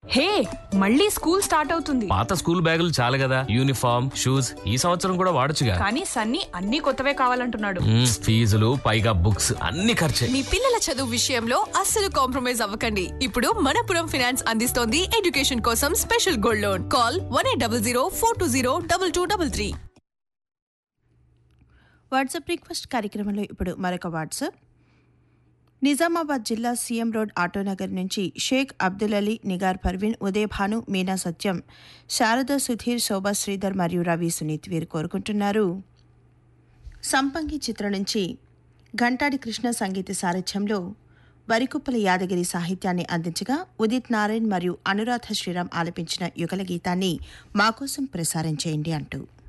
హే మళ్ళీ school start అవుతుంది పాత స్కూల్ బ్యాగులు చాలు కదా యూనిఫామ్ షూస్ ఈ సంవత్సరం కూడా వాడొచ్చుగా కానీ సన్నీ అన్ని కొత్తవే కావాలంటున్నాడు మ్మ్, ఫీజులు పైగా బుక్స్ అన్ని ఖర్చే మీ పిల్లల చదువు విషయంలో అస్సలు కాంప్రమైజ్ అవ్వకండి ఇప్పుడు మనపురం ఫైనాన్స్ అందిస్తోంది ఎడ్యుకేషన్ కోసం special gold loan call one eight double zero four two zero double two double three WhatsApp request కార్యక్రమంలో ఇప్పుడు మరొక వాట్సాప్ నిజామాబాద్ జిల్లా సీఎం రోడ్ ఆటోనగర్ నుంచి షేక్ అబ్దుల్ అలీ నిగార్ పర్వీన్ ఉదయ్ భాను మీనా సత్యం శారద సుధీర్ శోభా శ్రీధర్ మరియు రవి సునీత్ వీరు కోరుకుంటున్నారు సంపంగి చిత్రం నుంచి ఘంటాడి కృష్ణ సంగీత సారథ్యంలో వరికుప్పల యాదగిరి సాహిత్యాన్ని అందించగా ఉదిత్ నారాయణ్ మరియు అనురాధ శ్రీరామ్ ఆలపించిన యుగల గీతాన్ని మాకోసం ప్రసారం చేయండి అంటూ